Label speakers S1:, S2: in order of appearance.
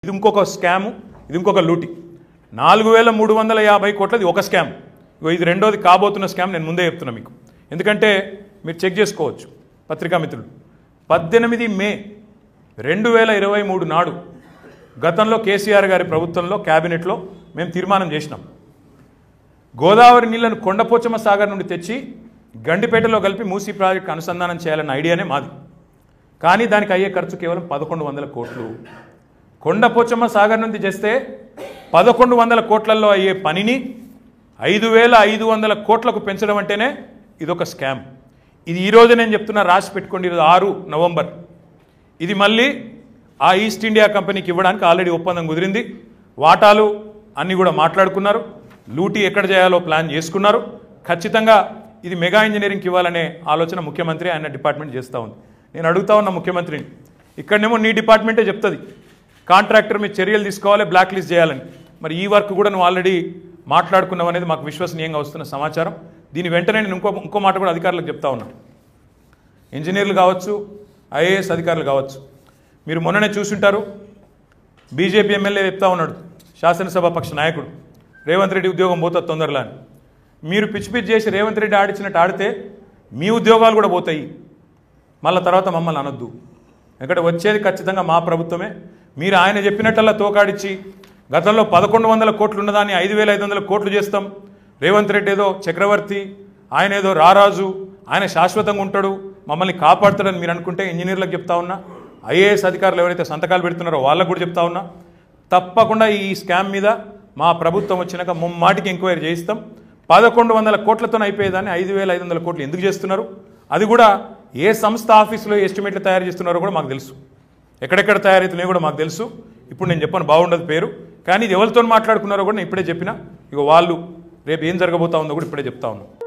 S1: ఇది ఇంకొక స్కాము ఇది ఇంకొక లూటి నాలుగు వేల మూడు వందల యాభై కోట్లది ఒక స్కామ్ ఇగో ఇది రెండోది కాబోతున్న స్కామ్ నేను ముందే చెప్తున్నా మీకు ఎందుకంటే మీరు చెక్ చేసుకోవచ్చు పత్రికా మిత్రులు పద్దెనిమిది మే రెండు వేల ఇరవై మూడు నాడు గతంలో కేసీఆర్ గారి ప్రభుత్వంలో క్యాబినెట్లో మేము తీర్మానం చేసినాం గోదావరి నీళ్లను కొండపోచమ్మ సాగర్ నుండి తెచ్చి గండిపేటలో కలిపి మూసీ ప్రాజెక్టు అనుసంధానం చేయాలన్న ఐడియానే మాది కానీ దానికి అయ్యే ఖర్చు కేవలం పదకొండు వందల కోట్లు కొండపోచమ్మ సాగర్ నుండి చేస్తే పదకొండు వందల కోట్లలో అయ్యే పనిని ఐదు వేల ఐదు వందల కోట్లకు పెంచడం అంటేనే ఇదొక స్కామ్ ఇది ఈరోజు నేను చెప్తున్నా రాసి పెట్టుకోండి ఈరోజు ఆరు నవంబర్ ఇది మళ్ళీ ఆ ఈస్ట్ ఇండియా కంపెనీకి ఇవ్వడానికి ఆల్రెడీ ఒప్పందం కుదిరింది వాటాలు అన్నీ కూడా మాట్లాడుకున్నారు లూటీ ఎక్కడ చేయాలో ప్లాన్ చేసుకున్నారు ఖచ్చితంగా ఇది మెగా ఇంజనీరింగ్కి ఇవ్వాలనే ఆలోచన ముఖ్యమంత్రి ఆయన డిపార్ట్మెంట్ చేస్తూ ఉంది నేను అడుగుతా ఉన్న ముఖ్యమంత్రిని ఇక్కడనేమో నీ డిపార్ట్మెంటే చెప్తుంది కాంట్రాక్టర్ మీద చర్యలు తీసుకోవాలి బ్లాక్ లిస్ట్ చేయాలని మరి ఈ వర్క్ కూడా నువ్వు ఆల్రెడీ మాట్లాడుకున్నావు అనేది మాకు విశ్వసనీయంగా వస్తున్న సమాచారం దీని వెంటనే నేను ఇంకో ఇంకో మాట కూడా అధికారులకు చెప్తా ఉన్నాను ఇంజనీర్లు కావచ్చు ఐఏఎస్ అధికారులు కావచ్చు మీరు మొన్ననే చూసుంటారు బీజేపీ ఎమ్మెల్యే చెప్తా ఉన్నాడు శాసనసభ పక్ష నాయకుడు రేవంత్ రెడ్డి ఉద్యోగం పోతుంది తొందరలో అని మీరు పిచ్చి పిచ్చి చేసి రేవంత్ రెడ్డి ఆడిచ్చినట్టు ఆడితే మీ ఉద్యోగాలు కూడా పోతాయి మళ్ళీ తర్వాత మమ్మల్ని అనొద్దు ఎందుకంటే వచ్చేది ఖచ్చితంగా మా ప్రభుత్వమే మీరు ఆయన చెప్పినట్టల్లా తోకాడిచ్చి గతంలో పదకొండు వందల కోట్లు ఉన్నదాన్ని ఐదు వేల ఐదు వందల కోట్లు చేస్తాం రేవంత్ రెడ్డి ఏదో చక్రవర్తి ఆయన ఏదో రారాజు ఆయన శాశ్వతంగా ఉంటాడు మమ్మల్ని కాపాడుతాడని మీరు అనుకుంటే ఇంజనీర్లకు చెప్తా ఉన్నా ఐఏఎస్ అధికారులు ఎవరైతే సంతకాలు పెడుతున్నారో వాళ్ళకు కూడా చెప్తా ఉన్నా తప్పకుండా ఈ స్కామ్ మీద మా ప్రభుత్వం వచ్చినాక ముమ్మాటికి ఎంక్వైరీ చేయిస్తాం పదకొండు వందల కోట్లతో అయిపోయేదాన్ని ఐదు వేల ఐదు వందల కోట్లు ఎందుకు చేస్తున్నారు అది కూడా ఏ సంస్థ ఆఫీసులో ఎస్టిమేట్లు తయారు చేస్తున్నారో కూడా మాకు తెలుసు ఎక్కడెక్కడ తయారవుతున్నాయో కూడా మాకు తెలుసు ఇప్పుడు నేను చెప్పను బాగుండదు పేరు కానీ ఇది ఎవరితో మాట్లాడుకున్నారో కూడా నేను ఇప్పుడే చెప్పిన ఇక వాళ్ళు రేపు ఏం జరగబోతా ఉందో కూడా ఇప్పుడే చెప్తా ఉన్నాను